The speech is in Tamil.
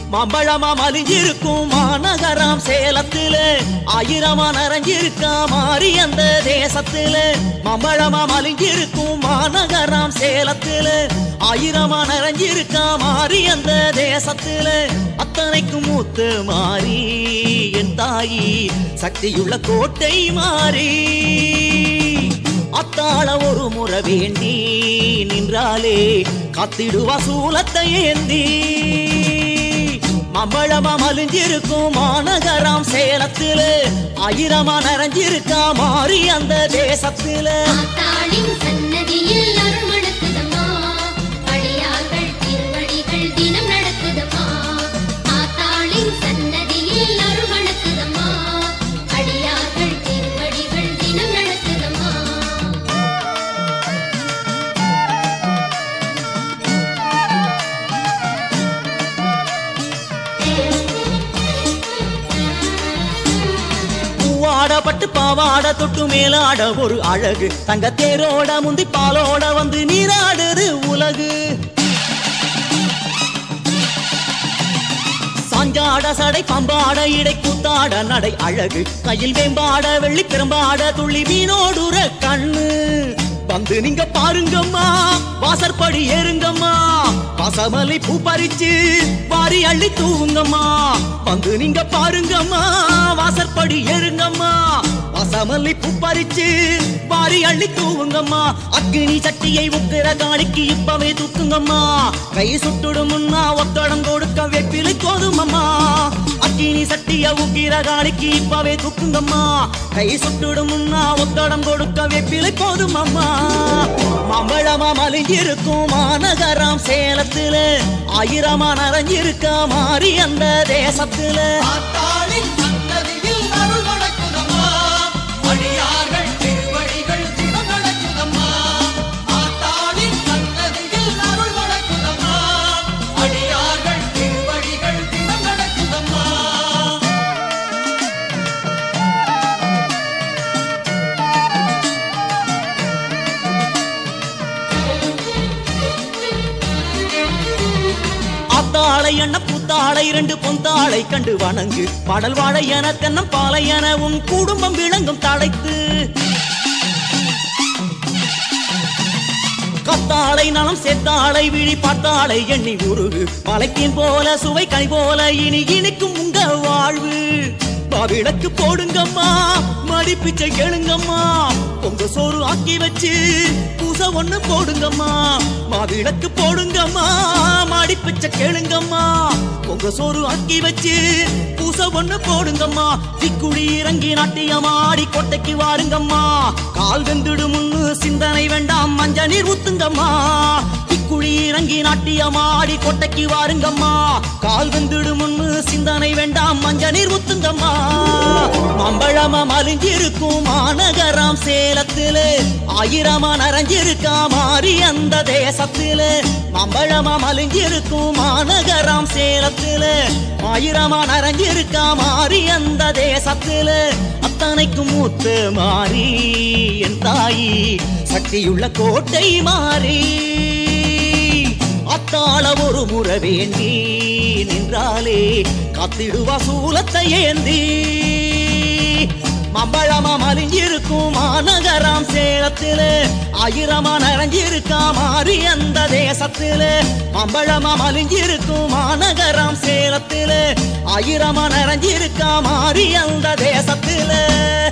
மாம்பழமா மலிஞ்சிருக்கும் மாநகரம் சேலத்துல ஆயிரமா நிறைஞ்சிருக்கா மாறி அந்த தேசத்துல மாம்பழமா மலிஞ்சிருக்கும் மாநகரம் சேலத்துல ஆயிரமா நிறைஞ்சிருக்கா மாறி அந்த தேசத்துல அத்தனைக்கும் மூத்து மாறி என் தாயி சக்தியுள்ள கோட்டை மாறி அத்தாள ஒரு முறை வேண்டி நின்றாலே காத்திடுவா சூலத்தை ஏந்தி மம்பளமா மலிஞ்சிருக்கும் மாநகரம் சேலத்துல ஆயிரமா நிறைஞ்சிருக்கா மாறி அந்த தேசத்துல ஆத்தாளின் சன்னதியில் அருள்மணக்குதம்மா அடியார்கள் திருவடிகள் தினம் நடக்குதம்மா ஆத்தாளின் சன்னதியில் அருள்மணக்குதம்மா அடியார்கள் திருவடிகள் தினம் நடக்குதம்மா பூவாட பட்டு பாவாட தொட்டு மேலாட ஒரு அழகு தங்க தேரோட முந்தி பாலோட வந்து நீராடுது உலகு சாஞ்சாட சடை பம்பாட இடை கூத்தாட நடை அழகு கையில் வேம்பாட வெள்ளி பெரும்பாட துள்ளி மீனோடுற கண்ணு வந்து நீங்க பாருங்கம்மா வாசற்படி ஏறுங்கம்மா பசமலை பூ பறிச்சு வாரி அள்ளி தூவுங்கம்மா வந்து நீங்க பாருங்கம்மா வாசற்படி ஏறுங்கம்மா பசமல்லி பூ பறிச்சு வாரி அள்ளி தூவுங்கம்மா அக்கினி சட்டியை உக்கிர காணிக்கு இப்பவே தூக்குங்கம்மா கை சுட்டுடும் முன்னா ஒத்தடம் கொடுக்க வெப்பிலை கோதுமம்மா அக்கினி சட்டிய உக்கிர காணிக்கு இப்பவே தூக்குங்கம்மா கை சுட்டுடும் முன்னா ஒத்தடம் கொடுக்க வெப்பிலை போதுமம்மா மாம்பழமா மலிஞ்சிருக்கும் மாநகரம் சேலத்துல ஆயிரமா நிறைஞ்சிருக்க மாறி அந்த தேசத்துல ஆத்தாளின் சன்னதியில் அருள் நடக்குதம்மா அடியார்கள் திருவடிகள் தினம் நடக்குதம்மா ஆத்தாளின் சன்னதியில் அருள் நடக்குதம்மா அடியார்கள் திருவடிகள் தினம் நடக்குதம்மா அத்தாளை எண்ண புத்தாளை இரண்டு பொந்தாளை கண்டு வணங்கு பாடல் வாழை என தென்னம் பாலை என உன் குடும்பம் விளங்கும் தழைத்து கத்தாளை நலம் சேர்த்தாளை விழி பார்த்தாளை எண்ணி உருகு மலைக்கின் போல சுவை கனி போல இனி இனிக்கும் உங்க வாழ்வு பாவிளக்கு போடுங்கம்மா மடி பிச்சை கேளுங்கம்மா உங்க சோறு ஆக்கி வச்சு பூசை ஒண்ணு போடுங்கம்மா மாவிளக்கு போடுங்கம்மா மாடி பிச்சை கேளுங்கம்மா உங்க சோறு ஆக்கி வச்சு பூசை ஒண்ணு போடுங்கம்மா திக்குடி இறங்கி நாட்டியம் ஆடி கொட்டைக்கு வாருங்கம்மா கால் வெந்துடு முன்னு சிந்தனை வேண்டாம் மஞ்ச நீர் ஊத்துங்கம்மா திக்குழி இறங்கி நாட்டியம் ஆடி கொட்டைக்கு வாருங்கம்மா கால் வெந்துடு முன்னு சிந்தனை வேண்டாம் மஞ்ச நீர் ஊத்துங்கம்மா மம்பழமா மலிஞ்சிருக்கும் மாநகரம் சேலத்துல ஆயிரமா நிறைஞ்சிருக்கா மாறி அந்த தேசத்துல மம்பழமா மலிஞ்சிருக்கும் மாநகரம் சேலத்துல ஆயிரமா நிறைஞ்சிருக்கா மாறி அந்த தேசத்துல அத்தனைக்கும் மூத்து மாறி என் தாயி சக்தியுள்ள கோட்டை மாறி அத்தாள ஒரு முறை வேண்டி நின்றாலே காத்திடுவா சூலத்தை ஏந்தி மம்பளமா மலிஞ்சிருக்கும் மாநகரம் சேலத்துல ஆயிரமா நிறைஞ்சிருக்கா மாறி அந்த தேசத்துல மம்பளமா மலிஞ்சிருக்கும் மாநகரம் சேலத்துல ஆயிரமா நிறைஞ்சிருக்கா மாறி அந்த தேசத்துல